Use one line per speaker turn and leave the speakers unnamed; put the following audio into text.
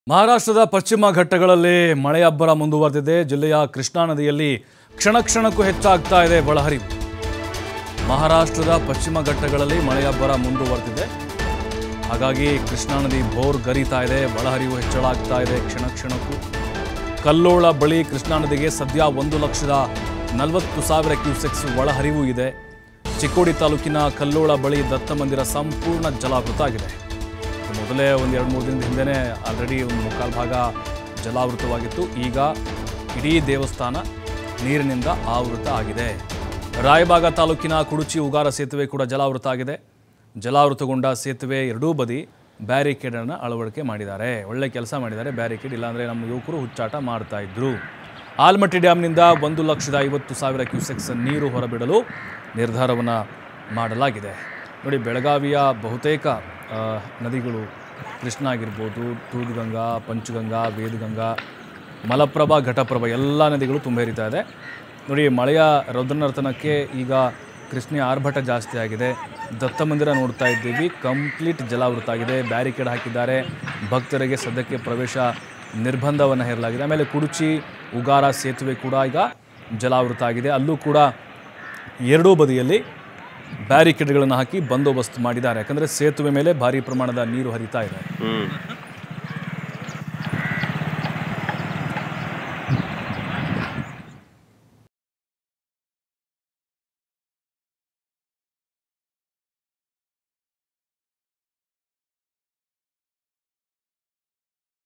ಮಹಾರಾಷ್ಟ್ರದ ಪಶ್ಚಿಮ ಘಟ್ಟಗಳಲ್ಲಿ ಮಳೆ ಅಬ್ಬರ ಮುಂದುವರೆದಿದೆ ಜಿಲ್ಲೆಯ ಕೃಷ್ಣಾ ನದಿಯಲ್ಲಿ ಕ್ಷಣ ಕ್ಷಣಕ್ಕೂ ಹೆಚ್ಚಾಗ್ತಾ ಇದೆ ಒಳಹರಿವು ಮಹಾರಾಷ್ಟ್ರದ ಪಶ್ಚಿಮ ಘಟ್ಟಗಳಲ್ಲಿ ಮಳೆ ಅಬ್ಬರ ಮುಂದುವರೆದಿದೆ ಹಾಗಾಗಿ ಕೃಷ್ಣಾ ನದಿ ಬೋರ್ ಗರಿತಾ ಇದೆ ಒಳಹರಿವು ಹೆಚ್ಚಳ ಆಗ್ತಾ ಇದೆ ಕ್ಷಣ ಕ್ಷಣಕ್ಕೂ ಕಲ್ಲೋಳ ಬಳಿ ಕೃಷ್ಣಾ ನದಿಗೆ ಸದ್ಯ ಒಂದು ಲಕ್ಷದ ನಲವತ್ತು ಸಾವಿರ ಕ್ಯೂಸೆಕ್ಸ್ ಒಳಹರಿವು ಇದೆ ಚಿಕ್ಕೋಡಿ ತಾಲೂಕಿನ ಕಲ್ಲೋಳ ಬಳಿ ದತ್ತ ಮಂದಿರ ಸಂಪೂರ್ಣ ಜಲಾವೃತ ಆಗಿದೆ ಇದು ಮೊದಲೇ ಒಂದು ಎರಡು ಮೂರು ದಿನದ ಹಿಂದೆನೇ ಆಲ್ರೆಡಿ ಒಂದು ಮುಕ್ಕಾಲು ಭಾಗ ಜಲಾವೃತವಾಗಿತ್ತು ಈಗ ಇಡೀ ದೇವಸ್ಥಾನ ನೀರಿನಿಂದ ಆವೃತ ಆಗಿದೆ ರಾಯಬಾಗ ತಾಲೂಕಿನ ಕುಡುಚಿ ಉಗಾರ ಸೇತುವೆ ಕೂಡ ಜಲಾವೃತ ಆಗಿದೆ ಜಲಾವೃತಗೊಂಡ ಸೇತುವೆ ಎರಡೂ ಬದಿ ಬ್ಯಾರಿಕೇಡನ್ನು ಅಳವಡಿಕೆ ಮಾಡಿದ್ದಾರೆ ಒಳ್ಳೆ ಕೆಲಸ ಮಾಡಿದ್ದಾರೆ ಬ್ಯಾರಿಕೇಡ್ ಇಲ್ಲಾಂದರೆ ನಮ್ಮ ಯುವಕರು ಹುಚ್ಚಾಟ ಮಾಡ್ತಾ ಇದ್ರು ಆಲ್ಮಟ್ಟಿ ಡ್ಯಾಮ್ನಿಂದ ಒಂದು ಲಕ್ಷದ ಐವತ್ತು ಸಾವಿರ ಕ್ಯೂಸೆಕ್ಸ್ ನೀರು ಹೊರಬಿಡಲು ನಿರ್ಧಾರವನ್ನು ಮಾಡಲಾಗಿದೆ ನೋಡಿ ಬೆಳಗಾವಿಯ ಬಹುತೇಕ ಆ, ನದಿಗಳು ಕೃಷ್ಣ ಆಗಿರ್ಬೋದು ತೂದ್ಗಂಗಾ ಪಂಚಗಂಗಾ ವೇದಗಂಗಾ ಮಲಪ್ರಭಾ ಘಟಪ್ರಭಾ ಎಲ್ಲ ನದಿಗಳು ತುಂಬ ಹರಿತಾ ಇದೆ ನೋಡಿ ಮಳೆಯ ರೌದ್ರನರ್ತನಕ್ಕೆ ಈಗ ಕೃಷ್ಣೆಯ ಆರ್ಭಟ ಜಾಸ್ತಿ ಆಗಿದೆ ದತ್ತ ಮಂದಿರ ನೋಡ್ತಾ ಇದ್ದೀವಿ ಕಂಪ್ಲೀಟ್ ಜಲಾವೃತ ಆಗಿದೆ ಬ್ಯಾರಿಕೇಡ್ ಹಾಕಿದ್ದಾರೆ ಭಕ್ತರಿಗೆ ಸದ್ಯಕ್ಕೆ ಪ್ರವೇಶ ನಿರ್ಬಂಧವನ್ನು ಹೇರಲಾಗಿದೆ ಆಮೇಲೆ ಕುಡುಚಿ ಉಗಾರ ಸೇತುವೆ ಕೂಡ ಈಗ ಜಲಾವೃತ ಆಗಿದೆ ಅಲ್ಲೂ ಕೂಡ ಎರಡೂ ಬದಿಯಲ್ಲಿ ಬ್ಯಾರಿಕೇಡ್ಗಳನ್ನು ಹಾಕಿ ಬಂದೋಬಸ್ತ್ ಮಾಡಿದ್ದಾರೆ ಯಾಕಂದರೆ ಸೇತುವೆ ಮೇಲೆ ಭಾರಿ ಪ್ರಮಾಣದ ನೀರು ಹರಿತಾ ಇದೆ
ಹ್ಮ್